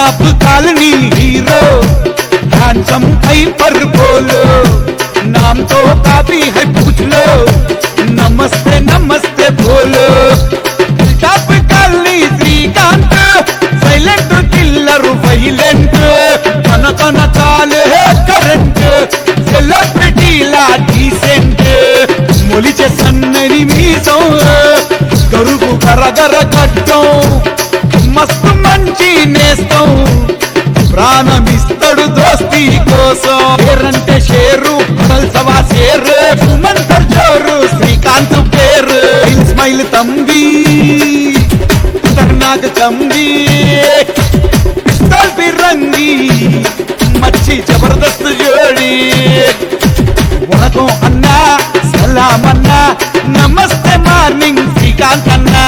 top colony hero handsome hyper बोलो नाम तो काफी है पूछ लो नमस्ते नमस्ते बोलो top colony Srikanth silent killer violent కన కన కాలు కరెంట్ సెలబ్రిటీలా డీసెంట్ మొలిచే సన్నని మీసం గరుగు గరగర కట్టం మస్తు మంచి నేస్తం ప్రాణమిస్తడు దోస్తి కోసం పేరంటే షేరు సవా షేరు సుమంతర్ జోరు శ్రీకాంత్ పేరు స్మైల్ తంబి खतरनाक कमली पिस्तौल बिरंगी मच्छी जबरदस्त जोड़ी వణకం అన్నా సలాం అన్నా నమస్తే మార్నింగ్ శ్రీకాంత్ అన్నా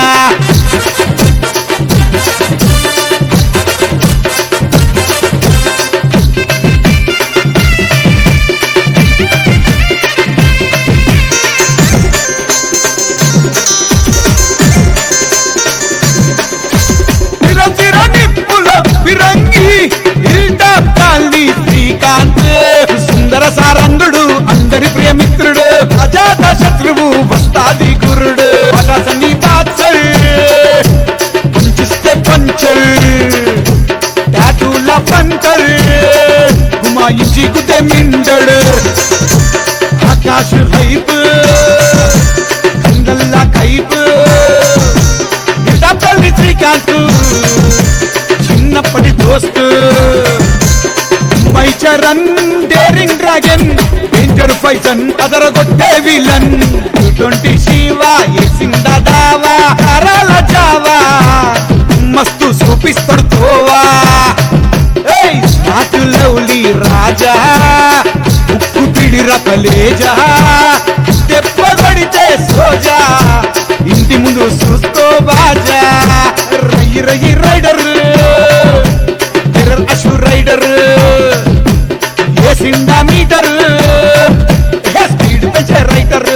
తిరతిర నిప్పుల ఫిరంగి ఇల్టా కాల్ని శ్రీకాంత్ సుందర సారంగుడు అందరి ప్రియమిత్రుడు అజాత శత్రువు వస్తాది గురుడు పగసని పాత్సల్ పంచిస్తే పంచల్ టాటూల పంచల్ హుమాయించి గుతే మిండడు ఆకాశ్ హైప్ కందల్లా కైప్ తల్లి శ్రీకాంత్ చిన్నప్పటి దోస్తు వైచరన్ డేరింగ్ డ్రాగన్ డేంజర్ ఫైజన్ అదరగొట్టే విలన్ ట్వంటీ శివ ఏసింద దావా హరాల జావా మస్తు చూపిస్తాడు తోవా ఏయ్ నాటు లవ్లీ రాజా ఉక్కు పిడిర కలేజా తెప్పగొడితే సోజా ఇంటి ముందు చూస్తూ బాజా రయ్యి రయ్యి రైడర్ ఎర్రర్ అషు రైడర్ ఏసిండా మీటర్ ఏ స్పీడ్ పెంచే రైటర్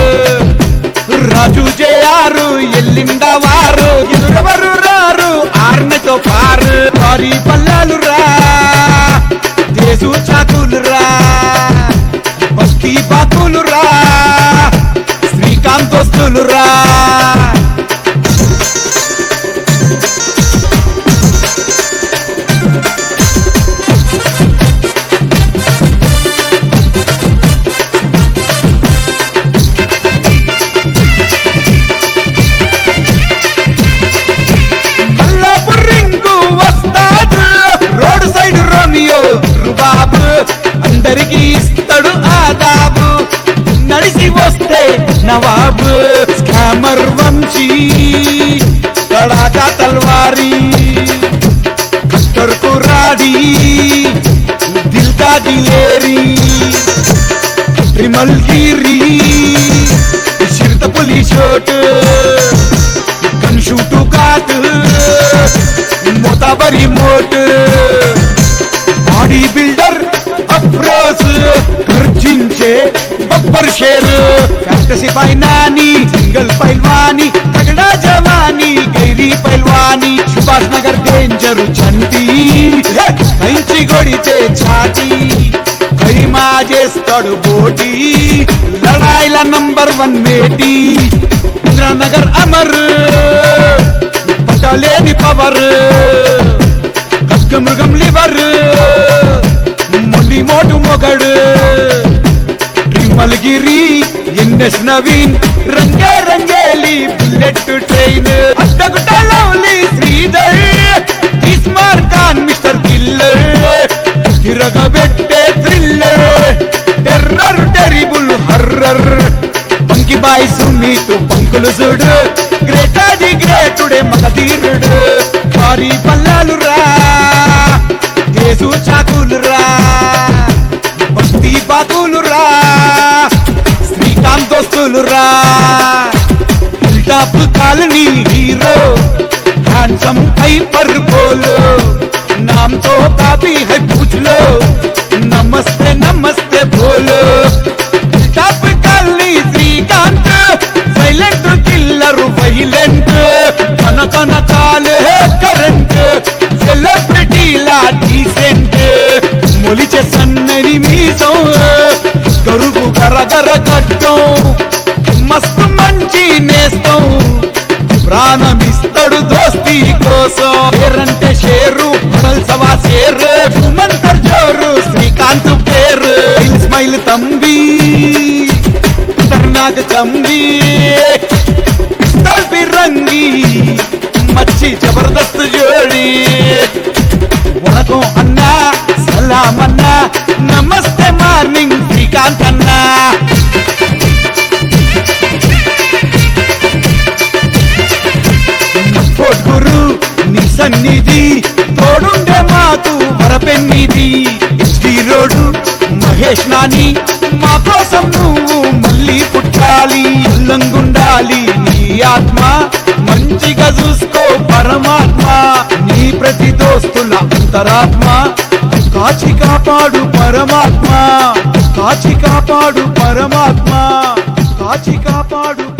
రాజు జయారు ఎల్లిండ వారు ఎదురెవరు రారు ఆర్నతో పారు వారి పల్లాలు రా దేశు చాకులు రా బస్తీ బాకులు రా శ్రీకాంత్ దోస్తులు రా మల్లాపు రింగు వస్తాడు రోడ్ సైడ్ రోమియో రుబాబు అందరికి ఇస్తాడు ఆదాబు నడిసి వస్తే నవాబు స్కామర్ వంశీ కడాకా తల్వారీ కత్తర్ కురాడి దిల్ కా దిలేరీ ట్రిమల్ గిరి చిరుత పులిస్ షోట్ గన్ షూటు కాట్ మోతాబరి మోట్ బాడీ బిల్డర్ అప్రోస్ గర్జించే బబ్బర్ షేర్ ఫ్యాంటసీ పైనాని సింగల్ పైల్వాని తగడా జవాని గైరీ పైల్వాని సుభాష్ నగర్ డేంజర్ చంటి కంచి కొడితే ఛాటి కైమా చేస్తాడు పోటీ లడాయిల నంబర్ వన్ మేటీ ఇంద్రానగర్ అమర్ పట్టలేని పవర్ మృగం లివర్ మొండి మోటు మొగడు ట్రిమల్గిరి ఎన్ఎస్ నవీన్ రంగే రంగేలి bullet train Addagutta lovely Sridhar ఇస్మార్ ఖాన్ మిస్టర్ కిల్లర్ తిరగబెట్టే థ్రిల్లర్ టెర్రర్ టెరిబుల్ హర్రర్ పంకి బాయ్ సునీతు పంకులు చూడు గ్రేటాది గ్రేటుడే మగధీరుడు భారీ పల్లాలు రా దేశు చాకులు రా బస్తీ బాకులు రా శ్రీకాంత్ దోస్తులు రా top colony hero handsome hyper బోలో नाम तो काफी है पूछ लो नमस्ते नमस्ते बोलो top colony Srikanth silent killer violent కన కన కాలే కరెంట్ సెలబ్రిటీ గరుగు గరగర కట్టం మస్తు మంచి నేస్తం ప్రాణమిస్తాడు దోస్తీ కోసం పేరంటే షేరు సవా షేరు సుమంతర్ జోరు శ్రీకాంత్ పేరు స్మైల్ తంబి ఖతర్నాక్ చంబి పిస్తల్ రంగి మచ్చి జబర్దస్త్ జోడి వణకం అన్నా సలాం అన్నా నమస్తే మార్నింగ్ శ్రీకాంత్ అన్నా గురు నీ సన్నిధి తోడుండే మాకు వరపెన్నిది ఎస్టీ రోడ్డు మహేష్ నాని మా కోసం నువ్వు మళ్ళీ పుట్టాలి ఉల్లంగుండాలి నీ ఆత్మ మంచిగా చూసుకో పరమాత్మ నీ ప్రతి దోస్తుల అంతరాత్మ కాచి కాపాడు పరమాత్మ కాచి కాపాడు పరమాత్మ కాచి కాపాడు